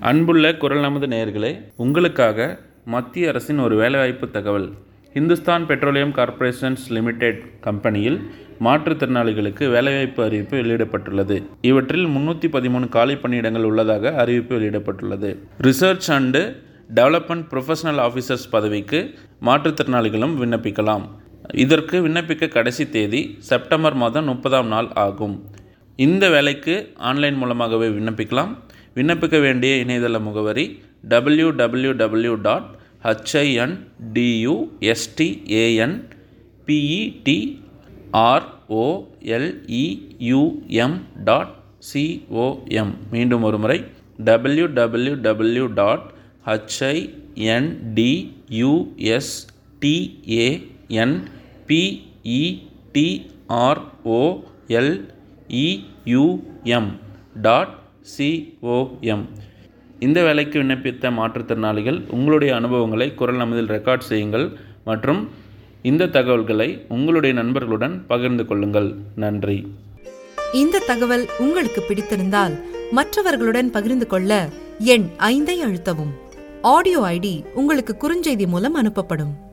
அன்புள்ள குரல் நமது நேயர்களே உங்களுக்காக மத்திய அரசின் ஒரு வேலைவாய்ப்பு தகவல் இந்துஸ்தான் பெட்ரோலியம் கார்ப்பரேஷன்ஸ் லிமிடெட் கம்பெனியில் மாற்றுத்திறனாளிகளுக்கு வேலைவாய்ப்பு அறிவிப்பு வெளியிடப்பட்டுள்ளது இவற்றில் முன்னூற்றி பதிமூணு காலி பணியிடங்கள் உள்ளதாக அறிவிப்பு வெளியிடப்பட்டுள்ளது research and development professional officers பதவிக்கு மாற்றுத்திறனாளிகளும் விண்ணப்பிக்கலாம் இதற்கு விண்ணப்பிக்க கடைசி தேதி செப்டம்பர் மாதம் முப்பதாம் நாள் ஆகும் இந்த வேலைக்கு ஆன்லைன் மூலமாகவே விண்ணப்பிக்கலாம் விண்ணப்பிக்க வேண்டிய இணையதள முகவரி W W W dot H I N D U S T A N P E T R O L E U M dot C O M மீண்டும் ஒரு முறை W W W dot H I N D U S T A N P E T R O L E U M dot C O M இந்த வேலைக்கு விண்ணப்பித்த மாற்றுத்திறனாளிகள் உங்களுடைய அனுபவங்களை குரல் நமதில் ரெக்கார்ட் செய்யுங்கள் மற்றும் இந்த தகவல்களை உங்களுடைய நண்பர்களுடன் பகிர்ந்து கொள்ளுங்கள் நன்றி இந்த தகவல் உங்களுக்கு பிடித்திருந்தால் மற்றவர்களுடன் பகிர்ந்து கொள்ள எண் ஐந்தை அழுத்தவும் ஆடியோ ஐடி உங்களுக்கு குறுஞ்செய்தி மூலம் அனுப்பப்படும்